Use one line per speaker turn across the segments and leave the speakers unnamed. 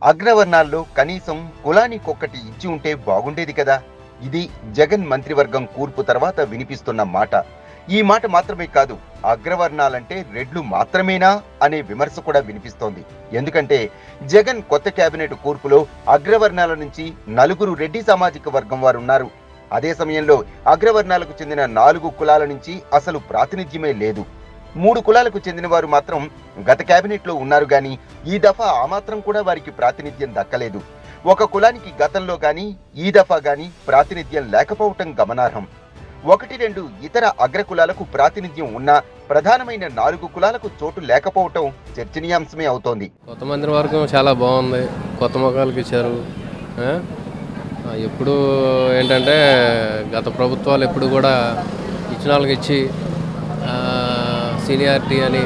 అగ్రవర్ణాల్లో కనీసం కులానికొక్కటి ఇచ్చి ఉంటే బాగుండేది కదా ఇది జగన్ మంత్రివర్గం కూర్పు తర్వాత వినిపిస్తున్న మాట ఈ మాట మాత్రమే కాదు అగ్రవర్ణాలంటే రెడ్లు మాత్రమేనా అనే విమర్శ కూడా వినిపిస్తోంది ఎందుకంటే జగన్ కొత్త కేబినెట్ కూర్పులో అగ్రవర్ణాల నుంచి నలుగురు రెడ్డి సామాజిక వర్గం వారు ఉన్నారు అదే సమయంలో అగ్రవర్ణాలకు చెందిన నాలుగు కులాల నుంచి అసలు ప్రాతినిధ్యమే లేదు మూడు కులాలకు చెందిన వారు మాత్రం గత కేబినెట్ లో ఉన్నారు గాని ఈ దఫా ఆ మాత్రం కూడా వారికి ప్రాతినిధ్యం దక్కలేదు ఒక కులానికి గతంలో గాని ఈ దఫా గాని ప్రాతినిధ్యం లేకపోవటం గమనార్హం ఒకటి రెండు ఇతర అగ్ర కులాలకు ప్రాతినిధ్యం ఉన్నా ప్రధానమైన నాలుగు కులాలకు చోటు లేకపోవటం చర్చనీయాంశమే అవుతోంది
కొత్త మంత్రివర్గం చాలా బాగుంది కొత్త మొక్కలకి ఇచ్చారు ఆ? ఆ, ఎప్పుడు ఏంటంటే గత ప్రభుత్వాలు ఎప్పుడు కూడా ఇచ్చిన వాళ్ళకి ఇచ్చి ఆ, సీనియారిటీ అని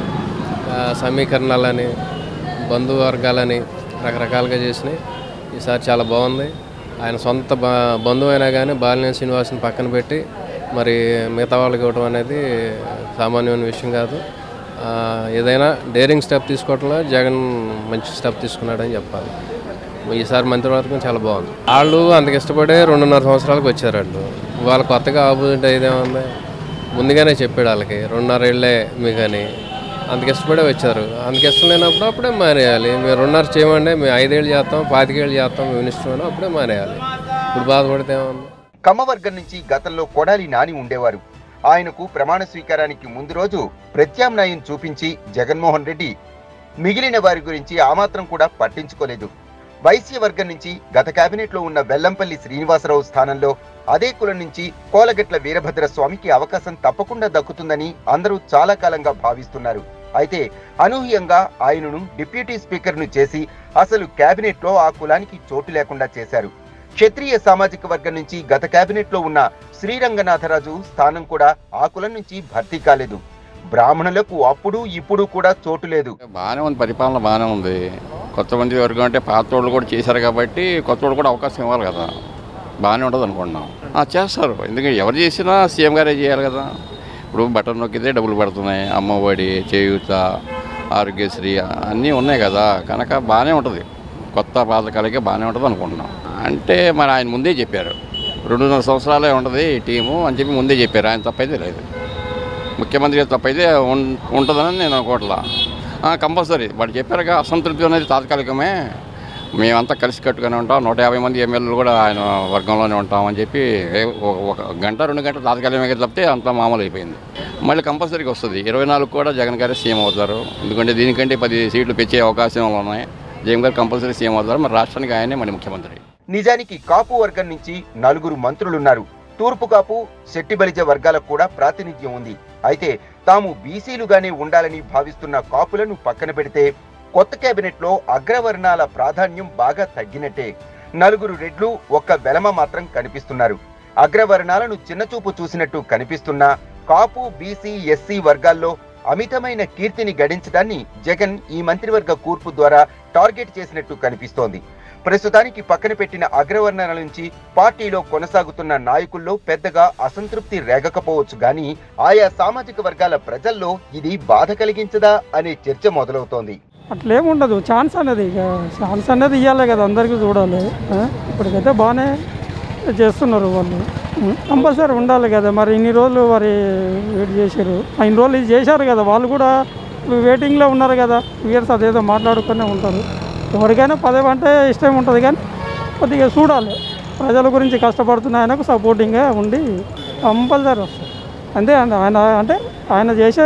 ఆ, సమీకరణాలని బంధువర్గాలని రకరకాలుగా చేసినాయి ఈసారి చాలా బాగుంది ఆయన సొంత బ బంధువు అయినా కానీ బాలినేని శ్రీనివాసుని పక్కన పెట్టి మరి మిగతా వాళ్ళకి ఇవ్వడం అనేది సామాన్యమైన విషయం కాదు ఆ, ఏదైనా డేరింగ్ స్టెప్ తీసుకోవడంలో జగన్ మంచి స్టెప్ తీసుకున్నాడని చెప్పాలి ఈసారి మంత్రివర్గం చాలా బాగుంది వాళ్ళు అంతకు ఇష్టపడే రెండున్నర సంవత్సరాలకు వచ్చారు వాళ్ళు వాళ్ళు కొత్తగా ఆపోజిట్ ఇదేముంది ముందుగానే చెప్పాడు వాళ్ళకి రెండున్నర ఏళ్ళే మీకని అంతకు ఇష్టపడే వచ్చారు అంతకు ఇష్టం లేనప్పుడు అప్పుడే మానేయాలి మీరు రెండున్నర చేయమండి మేము ఐదేళ్ళు చేస్తాం పాతికేళ్ళు చేస్తాం మేము ఇష్టం అని అప్పుడే మానేయాలి ఇప్పుడు బాధపడితే ఏముంది
కమ్మవర్గం నుంచి గతంలో కొడాలి నాని ఉండేవారు ఆయనకు ప్రమాణ స్వీకారానికి ముందు రోజు ప్రత్యామ్నాయం చూపించి జగన్మోహన్ రెడ్డి మిగిలిన వారి గురించి ఆ మాత్రం కూడా పట్టించుకోలేదు వైశ్య వర్గం నుంచి గత కేబినెట్ లో ఉన్న వెల్లంపల్లి శ్రీనివాసరావు స్థానంలో అదే కులం నుంచి కోలగట్ల వీరభద్ర స్వామికి అవకాశం తప్పకుండా దక్కుతుందని అందరూ చాలా కాలంగా భావిస్తున్నారు అయితే అనూహ్యంగా ఆయనను డిప్యూటీ స్పీకర్ ను చేసి అసలు కేబినెట్ లో ఆ కులానికి చోటు లేకుండా చేశారు క్షత్రియ సామాజిక వర్గం నుంచి గత కేబినెట్ లో ఉన్న శ్రీరంగనాథరాజు స్థానం కూడా ఆ కులం నుంచి భర్తీ కాలేదు బ్రాహ్మణులకు అప్పుడు ఇప్పుడు కూడా చోటు లేదు
బాగానే ఉంది పరిపాలన బాగానే ఉంది కొత్త మంది వర్గం అంటే పాత వాళ్ళు కూడా చేశారు కాబట్టి కొత్త వాళ్ళు కూడా అవకాశం ఇవ్వాలి కదా బాగానే ఉంటుంది అనుకుంటున్నాం ఆ, చేస్తారు ఎందుకంటే ఎవరు చేసినా సీఎం గారే చేయాలి కదా ఇప్పుడు బటన్ నొక్కితే డబ్బులు పడుతున్నాయి అమ్మఒడి చేయూత ఆరోగ్యశ్రీ అన్నీ ఉన్నాయి కదా కనుక బాగానే ఉంటుంది కొత్త పథకాలకి బాగానే ఉంటుంది అనుకుంటున్నాం అంటే మరి ఆయన ముందే చెప్పారు రెండున్నర సంవత్సరాలే ఉంటుంది ఈ టీము అని చెప్పి ముందే చెప్పారు ఆయన తప్పైతే లేదు ముఖ్యమంత్రి గారి తప్పైతే ఉం- ఉంటుందని నేను అనుకోవట్లా ఆ, కంపల్సరీ వాళ్ళు చెప్పారుగా అసంతృప్తి అనేది తాత్కాలికమే మేమంతా కలిసి కట్టుకుని ఉంటాం నూట యాభై మంది ఎమ్మెల్యేలు కూడా ఆయన వర్గంలోనే ఉంటామని చెప్పి ఏ- ఒక- ఒక గంట రెండు గంటలు తాత్కాలికమే తప్పితే అంతా మామూలు అయిపోయింది మళ్ళీ కంపల్సరీగా వస్తుంది ఇరవై నాలుగు కూడా జగన్ గారే సీఎం అవుతారు ఎందుకంటే దీనికంటే పది సీట్లు పెంచే అవకాశం ఉన్నాయి జగన్ గారు కంపల్సరీ సీఎం అవుతారు మరి రాష్ట్రానికి ఆయనే మరి ముఖ్యమంత్రి
నిజానికి కాపు వర్గం నుంచి నలుగురు మంత్రులున్నారు తూర్పు కాపు శెట్టి బలిజ వర్గాలకు కూడా ప్రాతినిధ్యం ఉంది అయితే తాము బీసీలుగానే ఉండాలని భావిస్తున్న కాపులను పక్కన పెడితే కొత్త కేబినెట్ లో అగ్రవర్ణాల ప్రాధాన్యం బాగా తగ్గినట్టే నలుగురు రెడ్లు ఒక్క వెలమ మాత్రం కనిపిస్తున్నారు అగ్రవర్ణాలను చిన్నచూపు చూసినట్టు కనిపిస్తున్నా కాపు బీసీ ఎస్సీ వర్గాల్లో అమితమైన కీర్తిని గడించడాన్ని జగన్ ఈ మంత్రివర్గ కూర్పు ద్వారా టార్గెట్ చేసినట్టు కనిపిస్తోంది ప్రస్తుతానికి పక్కన పెట్టిన అగ్రవర్ణాల నుంచి పార్టీలో కొనసాగుతున్న నాయకుల్లో పెద్దగా అసంతృప్తి రేగకపోవచ్చు గాని ఆయా సామాజిక వర్గాల ప్రజల్లో ఇది బాధ కలిగించదా అనే చర్చ మొదలవుతోంది
అట్లేముండదు ఛాన్స్ అనేది ఇక ఛాన్స్ అనేది ఇవ్వాలి కదా అందరికీ చూడాలి ఆ? ఇప్పటికైతే బాగానే చేస్తున్నారు వాళ్ళు కంపల్సరీ ఉండాలి కదా మరి ఇన్ని రోజులు మరి వెయిట్ చేశారు ఆ ఇన్ని రోజులు ఇది చేశారు కదా వాళ్ళు కూడా ఇప్పుడు వెయిటింగ్లో ఉన్నారు కదా ఇయర్స్ అదేదో మాట్లాడుకునే ఉంటారు ఎవరికైనా పదవి అంటే ఇష్టం ఉంటుంది కానీ కొద్దిగా చూడాలి ప్రజల గురించి కష్టపడుతున్న ఆయనకు సపోర్టింగ్గా ఉండి కంపల్సరీ వస్తారు అంతే అండి ఆయన అంటే ఆయన చేసే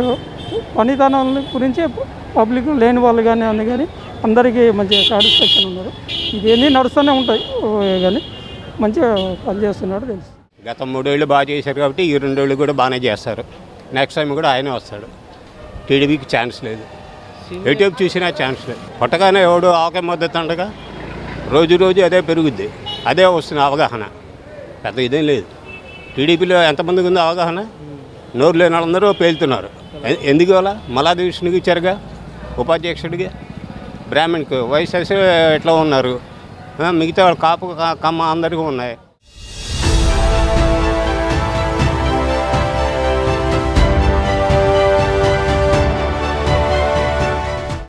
పనితనం గురించి పబ్లిక్ లేని వాళ్ళు కానీ అన్ని కానీ అందరికీ మంచిగా సాటిస్ఫాక్షన్ ఉన్నారు ఇవన్నీ నడుస్తూనే ఉంటాయి ఓ కానీ మంచిగా పనిచేస్తున్నాడు తెలుసు
గత మూడేళ్ళు బాగా చేశారు కాబట్టి ఈ రెండేళ్ళు కూడా బాగానే చేస్తారు నెక్స్ట్ టైం కూడా ఆయనే వస్తాడు టీడీపీకి ఛాన్స్ లేదు ఎటువైపు చూసినా ఛాన్స్ లేదు కొట్టగానే ఎవడు ఆకే మద్దతు అండగా రోజు రోజు అదే పెరుగుద్ది అదే వస్తుంది అవగాహన పెద్ద ఇదేం లేదు టీడీపీలో ఎంతమందికి ఉందో అవగాహన నోరు లేని వాళ్ళందరూ పేలుతున్నారు ఎ- ఎందుకు అలా మలాది విష్ణుకి ఇచ్చారుగా ఉపాధ్యక్షుడిగా బ్రాహ్మణ్కి వైఎస్ఆర్సీ ఎట్లా ఉన్నారు ఆ, మిగతా వాళ్ళు కాపు కా- కమ్మ అందరికీ ఉన్నాయి